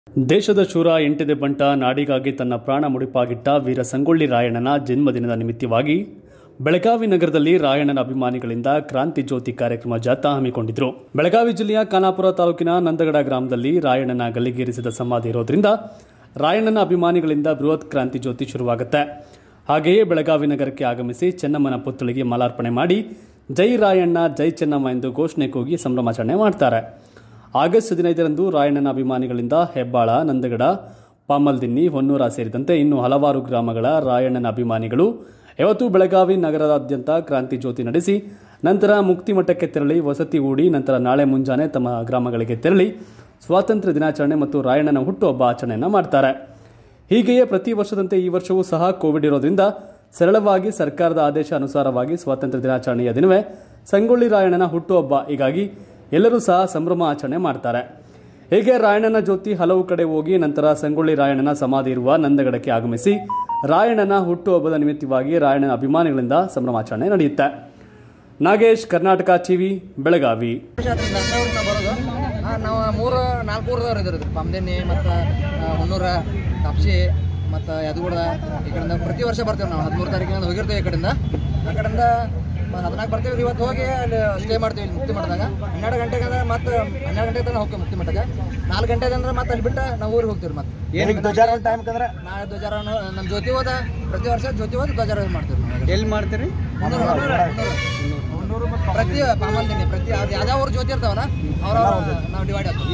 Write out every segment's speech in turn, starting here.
ದೇಶದ ಶೂರ ಎಂಟಿದೆ ಬಂಟ ನಾಡಿಗಾಗಿ ತನ್ನ ಪ್ರಾಣ ಮುಡಿಪಾಗಿಟ್ಟ ವೀರ ಸಂಗೊಳ್ಳಿ ರಾಯಣ್ಣನ ಜನ್ಮದಿನದ ನಿಮಿತ್ತವಾಗಿ ಬೆಳಗಾವಿ ನಗರದಲ್ಲಿ ರಾಯಣ್ಣನ ಅಭಿಮಾನಿಗಳಿಂದ ಕ್ರಾಂತಿ ಜ್ಯೋತಿ ಕಾರ್ಯಕ್ರಮ ಜಾಥಾ ಹಮ್ಮಿಕೊಂಡಿದ್ರು ಬೆಳಗಾವಿ ಜಿಲ್ಲೆಯ ಖಾನಾಪುರ ತಾಲೂಕಿನ ನಂದಗಡ ಗ್ರಾಮದಲ್ಲಿ ರಾಯಣ್ಣನ ಗಲ್ಲಿಗೇರಿಸಿದ ಸಮಾಧಿ ಇರೋದ್ರಿಂದ ರಾಯಣ್ಣನ ಅಭಿಮಾನಿಗಳಿಂದ ಬೃಹತ್ ಕ್ರಾಂತಿ ಜ್ಯೋತಿ ಶುರುವಾಗುತ್ತೆ ಹಾಗೆಯೇ ಬೆಳಗಾವಿ ನಗರಕ್ಕೆ ಆಗಮಿಸಿ ಚೆನ್ನಮ್ಮನ ಪುತ್ಥಳಿಗೆ ಮಾಲಾರ್ಪಣೆ ಮಾಡಿ ಜೈ ರಾಯಣ್ಣ ಜೈ ಚೆನ್ನಮ್ಮ ಎಂದು ಘೋಷಣೆ ಕೂಗಿ ಸಂಭ್ರಮಾಚರಣೆ ಮಾಡ್ತಾರೆ ಆಗಸ್ಟ್ ಹದಿನೈದರಂದು ರಾಯಣ್ಣನ ಅಭಿಮಾನಿಗಳಿಂದ ಹೆಬ್ಬಾಳ ನಂದಗಡ ಪಾಮಲ್ದಿನ್ನಿ ಹೊನ್ನೂರ ಸೇರಿದಂತೆ ಇನ್ನು ಹಲವಾರು ಗ್ರಾಮಗಳ ರಾಯಣ್ಣನ ಅಭಿಮಾನಿಗಳು ಯಾವತ್ತು ಬೆಳಗಾವಿ ನಗರದಾದ್ಯಂತ ಕ್ರಾಂತಿ ಜ್ಯೋತಿ ನಡೆಸಿ ನಂತರ ಮುಕ್ತಿಮಠಕ್ಕೆ ತೆರಳಿ ವಸತಿ ಹೂಡಿ ನಂತರ ನಾಳೆ ಮುಂಜಾನೆ ತಮ್ಮ ಗ್ರಾಮಗಳಿಗೆ ತೆರಳಿ ಸ್ವಾತಂತ್ರ್ಯ ದಿನಾಚರಣೆ ಮತ್ತು ರಾಯಣ್ಣನ ಹುಟ್ಟುಹಬ್ಬ ಆಚರಣೆಯನ್ನು ಮಾಡ್ತಾರೆ ಹೀಗೆಯೇ ಪ್ರತಿ ವರ್ಷದಂತೆ ಈ ವರ್ಷವೂ ಸಹ ಕೋವಿಡ್ ಇರೋದ್ರಿಂದ ಸರಳವಾಗಿ ಸರ್ಕಾರದ ಆದೇಶ ಅನುಸಾರವಾಗಿ ಸ್ವಾತಂತ್ರ್ಯ ದಿನಾಚರಣೆಯ ದಿನವೇ ಸಂಗೊಳ್ಳಿ ರಾಯಣ್ಣನ ಹುಟ್ಟುಹಬ್ಬ ಹೀಗಾಗಿ ಎಲ್ಲರೂ ಸಹ ಸಂಭ್ರಮ ಆಚರಣೆ ಮಾಡ್ತಾರೆ ಹೀಗೆ ರಾಯಣ್ಣನ ಜ್ಯೋತಿ ಹಲವು ಕಡೆ ಹೋಗಿ ನಂತರ ಸಂಗೊಳ್ಳಿ ರಾಯಣ್ಣನ ಸಮಾಧಿ ಇರುವ ನಂದಗಡಕ್ಕೆ ಆಗಮಿಸಿ ರಾಯಣ್ಣನ ಹುಟ್ಟುಹಬ್ಬದ ನಿಮಿತ್ತವಾಗಿ ರಾಯಣ್ಣನ ಅಭಿಮಾನಿಗಳಿಂದ ಸಂಭ್ರಮಾಚರಣೆ ನಡೆಯುತ್ತೆ ನಾಗೇಶ್ ಕರ್ನಾಟಕ ಟಿವಿ ಬೆಳಗಾವಿ ಬರೋದು ಆ, ನಾವು ಮೂರು ನಾಲ್ಕು ಊರದವ್ರು ಇದ್ರು ಪಮ್ದೆನ್ನಿ ಮತ್ತು ಹೊನ್ನೂರ ತಾಪ್ಸಿ ಮತ್ತು ಯದಗೂಡ ಈ ಕಡೆಯಿಂದ ಪ್ರತಿ ವರ್ಷ ಬರ್ತೇವೆ ನಾವು ಹದಿಮೂರು ತಾರೀಕಿನಿಂದ ಹೋಗಿರ್ತೇವೆ ಈ ಕಡೆಯಿಂದ ಆ ಕಡೆಯಿಂದ ಹದಿನಾಲ್ಕು ಬರ್ತೇವೆ ರೀ ಇವತ್ತು ಹೋಗಿ ಅಲ್ಲಿ ಸ್ಟೇ ಮಾಡ್ತೀವಿ ಇಲ್ಲಿ ಮುಕ್ತಿ ಮಠದಾಗ ಹನ್ನೆರಡು ಗಂಟೆಗೆ ಅಂದ್ರೆ ಮತ್ತೆ ಹನ್ನೆರಡು ಗಂಟೆಗೆ ತನಕ ಹೋಗ್ತೀವಿ ಮುಕ್ತಿ ಮಠಕ್ಕೆ ನಾಲ್ಕು ಗಂಟೆಗೆ ಅಂದ್ರೆ ಮತ್ತೆ ಅಲ್ಲಿ ಬಿಟ್ಟು ನಾವು ಊರಿಗೆ ಹೋಗ್ತೀವಿ ಮತ್ತೆ ಏನಕ್ಕೆ ಧ್ವಜಾರೋಹಣ ಟೈಮ್ ಕಂದ್ರೆ ನಾಳೆ ಧ್ವಜಾರೋಹಣ ನಮ್ಮ ಜ್ಯೋತಿ ಹೋದ ಪ್ರತಿ ವರ್ಷ ಜ್ಯೋತಿ ಹೋದ ಧ್ವಜಾರೋಹಣ ಮಾಡ್ತೀವಿ ನಾವು. ಎಲ್ಲಿ ಮಾಡ್ತೀರಿ ಹೊನ್ನೂರು, ಹೊನ್ನೂರು, ಹೊನ್ನೂರು. ಪ್ರತಿ ಪಾಮಲ್ದಿನಿ ಪ್ರತಿ ಯಾವ್ದು ಯಾವ್ಯಾವ ಊರು ಜ್ಯೋತಿ ಇರ್ತಾವಲ್ಲ ಅವ್ರ ನಾವು ಡಿವೈಡ್ ಆಗ್ತೀವಿ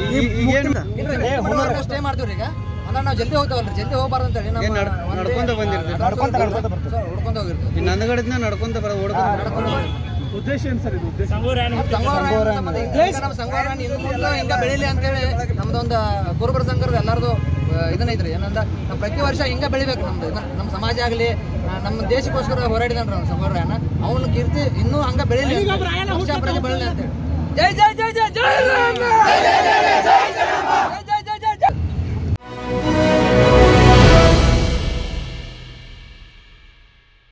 ಏ, ಸ್ಟೇ ಮಾಡ್ತೀವಿ ಈಗ ಅಂದ್ರೆ ನಾವು ಜಲ್ದಿ ಹೋಗ್ತಾವಲ್ರಿ ಜಲ್ದಿ ಹೋಗ್ಬಾರ್ದು ಅಂತ ಹೇಳಿ ಏನ್ ನಡ್- ನಡ್ಕೊಂತ ಬಂದಿರ್ತೀರಿ? ನಡ್ಕೊಂತ ನಡ್ಕೊಂತ ಬರ್ತೀವಿ ಹೊಡ್ಕೊಂತ ಹೋಗಿರ್ತೀವಿ ಈ ನಂದಗಡದಿಂದ ನಡ್ಕೊಂತ ಬರ ಓಡ್ಕೊಂಡು ನಡ್ಕೊಂಡು ಉದ್ದೇಶ ಏನ್ ಸರ್ ಇದು ಉದ್ದೇಶ ಸಂಘವರ ನಮ್ಮ ಸಂಘವರ ಇನ್ನು ಮುಂದೆ ಹಿಂಗ ಬೆಳಿಲಿ ಅಂತೇಳಿ ನಮ್ದೊಂದು ಗುರುಬರ ಸಂಘದ ಎಲ್ಲಾರ್ದು ಇದನ್ನ ಐತ್ರಿ ಏನಂದ ನಾವು ಪ್ರತಿ ವರ್ಷ ಹಿಂಗ ಬೆಳಿಬೇಕು ನಮ್ದು ಇದನ್ನ ನಮ್ಮ ಸಮಾಜ ಆಗಲಿ ನಮ್ಮ ದೇಶಕ್ಕೋಸ್ಕರ ಹೋರಾಡಿದನ್ರಿ ನಮ್ಮ ಸಂಘವರಾಯನ ಅವನ ಕೀರ್ತಿ ಇನ್ನೂ ಹಂಗ ಬೆಳಿಲಿ ಅಂತ. ವರ್ಷ ಪ್ರತಿ ಬೆಳಿಲಿ ಅಂತೇಳಿ ಜೈ ಜೈ ಜೈ ಜೈ ಜೈ ರಾಮ!